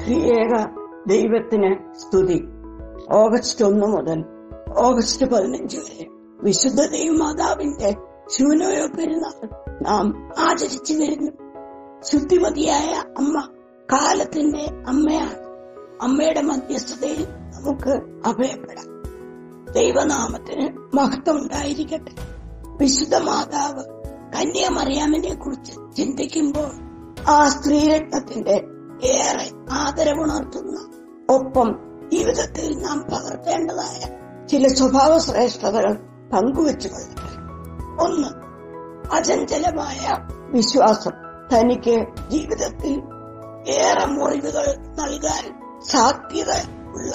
ത്രിയേക ദൈവത്തിന് സ്തുതി ഓഗസ്റ്റ് ഒന്ന് മുതൽ ഓഗസ്റ്റ് പതിനഞ്ച് വരെ വിശുദ്ധ ദൈവമാതാവിന്റെ ശൂനോയോ പെരുന്നാൾ നാം ആചരിച്ചു വരുന്നു ശുദ്ധിമതിയായ അമ്മ കാലത്തിന്റെ അമ്മയാണ് അമ്മയുടെ മധ്യസ്ഥതയിൽ നമുക്ക് അഭയപ്പെടാം ദൈവനാമത്തിന് മഹത്വം ഉണ്ടായിരിക്കട്ടെ വിശുദ്ധ മാതാവ് കന്യാമറിയാമിനെ കുറിച്ച് ചിന്തിക്കുമ്പോൾ ആ സ്ത്രീരത്നത്തിന്റെ ഏറെ ആദരവുണർത്തുന്ന ഒപ്പം ജീവിതത്തിൽ നാം പകർത്തേണ്ടതായ ചില സ്വഭാവ ശ്രേഷ്ഠതകൾ പങ്കുവെച്ചു കൊള്ളട്ടെ ഒന്ന് അചഞ്ചലമായ വിശ്വാസം തനിക്ക് ജീവിതത്തിൽ ഏറെ മുറിവുകൾ നൽകാൻ സാധ്യത ഉള്ള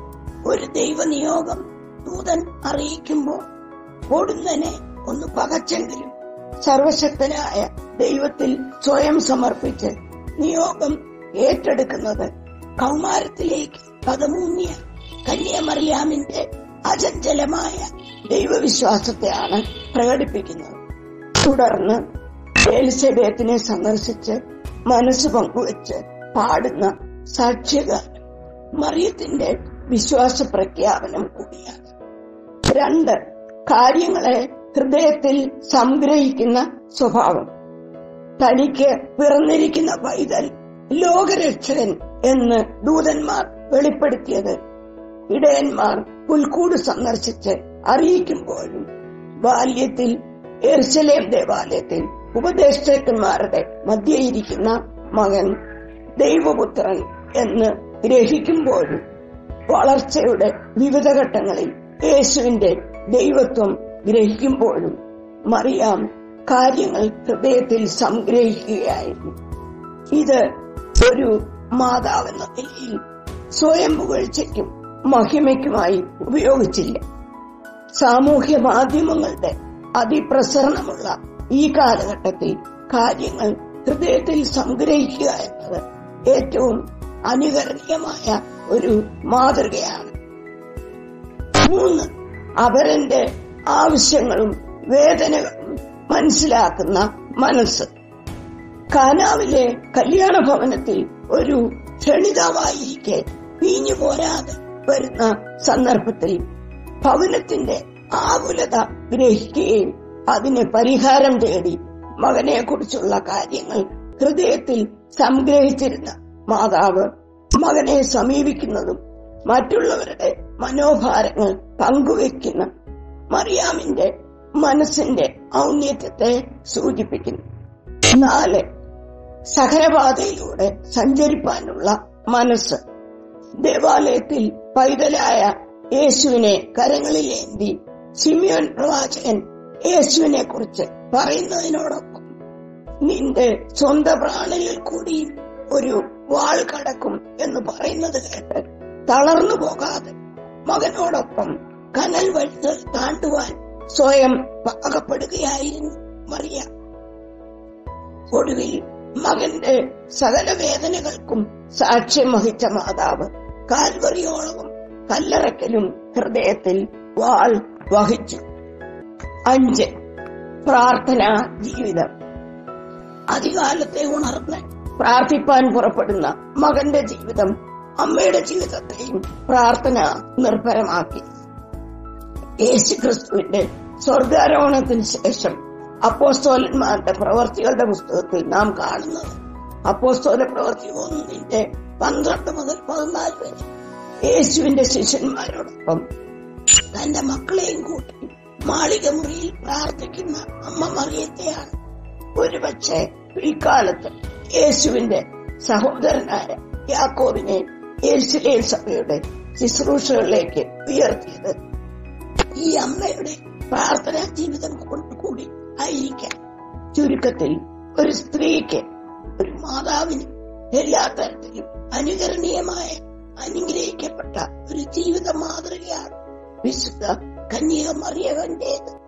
ഒരു ദൈവനിയോഗം ദൂതൻ അറിയിക്കുമ്പോൾ ഓടുന്നതിനെ ഒന്ന് പകച്ചെങ്കിലും സർവശക്തനായ ദൈവത്തിൽ സ്വയം സമർപ്പിച്ച് നിയോഗം ഏറ്റെടുക്കുന്നത് കൗമാരത്തിലേക്ക് പദമൂന്നിയ കന്യാമറിയാമിന്റെ അചഞ്ചലമായ ദൈവവിശ്വാസത്തെയാണ് പ്രകടിപ്പിക്കുന്നത് തുടർന്ന് എലിസബത്തിനെ സന്ദർശിച്ച് മനസ്സ് പങ്കുവച്ച് പാടുന്ന സാക്ഷ്യഗാനം മറിയത്തിന്റെ വിശ്വാസ പ്രഖ്യാപനം കൂടിയാണ് രണ്ട് കാര്യങ്ങളെ ഹൃദയത്തിൽ സംഗ്രഹിക്കുന്ന സ്വഭാവം തനിക്ക് പിറന്നിരിക്കുന്ന പൈതൽ ലോകരക്ഷകൻ എന്ന് ദൂതന്മാർ വെളിപ്പെടുത്തിയത് ഇടയന്മാർ പുൽക്കൂട് സന്ദർശിച്ച് അറിയിക്കുമ്പോഴും ബാല്യത്തിൽ എർശലേം ദേവാലയത്തിൽ ഉപദേഷ്ടാക്കന്മാരുടെ മധ്യയിരിക്കുന്ന മകൻ ദൈവപുത്രൻ എന്ന് ഗ്രഹിക്കുമ്പോഴും വളർച്ചയുടെ വിവിധ ഘട്ടങ്ങളിൽ യേശുവിന്റെ ദൈവത്വം ഗ്രഹിക്കുമ്പോഴും മറിയാം കാര്യങ്ങൾ ഹൃദയത്തിൽ സംഗ്രഹിക്കുകയായിരുന്നു ഇത് ഒരു മാതാവെന്ന നിലയിൽ സ്വയം പുകഴ്ചയ്ക്കും മഹിമയ്ക്കുമായി ഉപയോഗിച്ചില്ല സാമൂഹ്യ മാധ്യമങ്ങളുടെ അതിപ്രസരണമുള്ള ഈ കാലഘട്ടത്തിൽ കാര്യങ്ങൾ ഹൃദയത്തിൽ സംഗ്രഹിക്കുക എന്നത് ഏറ്റവും അനുകരണീയമായ ഒരു മാതൃകയാണ് മൂന്ന് അവരന്റെ ആവശ്യങ്ങളും വേദനകളും മനസ്സിലാക്കുന്ന മനസ്സ് കാനാവിലെ കല്യാണ ഭവനത്തിൽ ഒരു ക്ഷണിതാവായിരിക്കെ വീഞ്ഞു പോരാതെ വരുന്ന സന്ദർഭത്തിൽ ഭവനത്തിന്റെ ആകുലത ഗ്രഹിക്കുകയും അതിന് പരിഹാരം തേടി മകനെ കുറിച്ചുള്ള കാര്യങ്ങൾ ഹൃദയത്തിൽ സംഗ്രഹിച്ചിരുന്ന മാതാവ് മകനെ സമീപിക്കുന്നതും മറ്റുള്ളവരുടെ മനോഭാരങ്ങൾ പങ്കുവെക്കുന്ന മറിയാമിന്റെ മനസ്സിന്റെ ഔന്നത്യത്തെ സൂചിപ്പിക്കുന്നു നാല് സഹനപാതയിലൂടെ സഞ്ചരിപ്പാനുള്ള മനസ്സ് ദേവാലയത്തിൽ പൈതലായ യേശുവിനെ കരങ്ങളിലേന്തി സിമിയോൻ പ്രവാചകൻ യേശുവിനെ കുറിച്ച് പറയുന്നതിനോടൊപ്പം നിന്റെ സ്വന്തം പ്രാണനിൽ കൂടി ഒരു വാൾ കടക്കും എന്ന് പറയുന്നത് കേട്ട് തളർന്നു പോകാതെ മകനോടൊപ്പം കനൽ വഴുത്ത് താണ്ടുവാൻ സ്വയം പാകപ്പെടുകയായിരുന്നു മറിയ ഒടുവിൽ മകന്റെ സകല വേദനകൾക്കും സാക്ഷ്യം വഹിച്ച മാതാവ് കാൽവറിയോളവും കല്ലറയ്ക്കലും ഹൃദയത്തിൽ വാൾ വഹിച്ചു അഞ്ച് പ്രാർത്ഥനാ ജീവിതം അധികാലത്തെ ഉണർന്ന് പ്രാർത്ഥിപ്പാൻ പുറപ്പെടുന്ന മകന്റെ ജീവിതം അമ്മയുടെ ജീവിതത്തെയും പ്രാർത്ഥന നിർഭരമാക്കി യേശുക്രിസ്തുവിന്റെ സ്വർഗാരോഹണത്തിന് ശേഷം അപ്പോസ്തോലന്മാരുടെ പ്രവർത്തികളുടെ പുസ്തകത്തിൽ നാം കാണുന്നത് അപ്പോസ്തോല പ്രവർത്തി ഒന്നിന്റെ പന്ത്രണ്ട് മുതൽ പതിനാല് വരെ യേശുവിന്റെ ശിഷ്യന്മാരോടൊപ്പം തന്റെ മക്കളെയും കൂട്ടി മാളിക മുറിയിൽ പ്രാർത്ഥിക്കുന്ന അമ്മ മറിയത്തെയാണ് ഒരുപക്ഷെ പിൽക്കാലത്ത് യേശുവിന്റെ സഹോദരനായ യാക്കോബിനെ യേശുലേൽ സഭയുടെ ശുശ്രൂഷകളിലേക്ക് ഉയർത്തിയത് ഈ അമ്മയുടെ പ്രാർത്ഥനാ ജീവിതം കൊണ്ടുകൂടി ആയിരിക്കാം ചുരുക്കത്തിൽ ഒരു സ്ത്രീക്ക് ഒരു മാതാവിന് എല്ലാ തരത്തിലും അനുകരണീയമായ അനുഗ്രഹിക്കപ്പെട്ട ഒരു ജീവിത മാതൃകയാണ് വിശുദ്ധ കന്യാമറിയവന്റേത്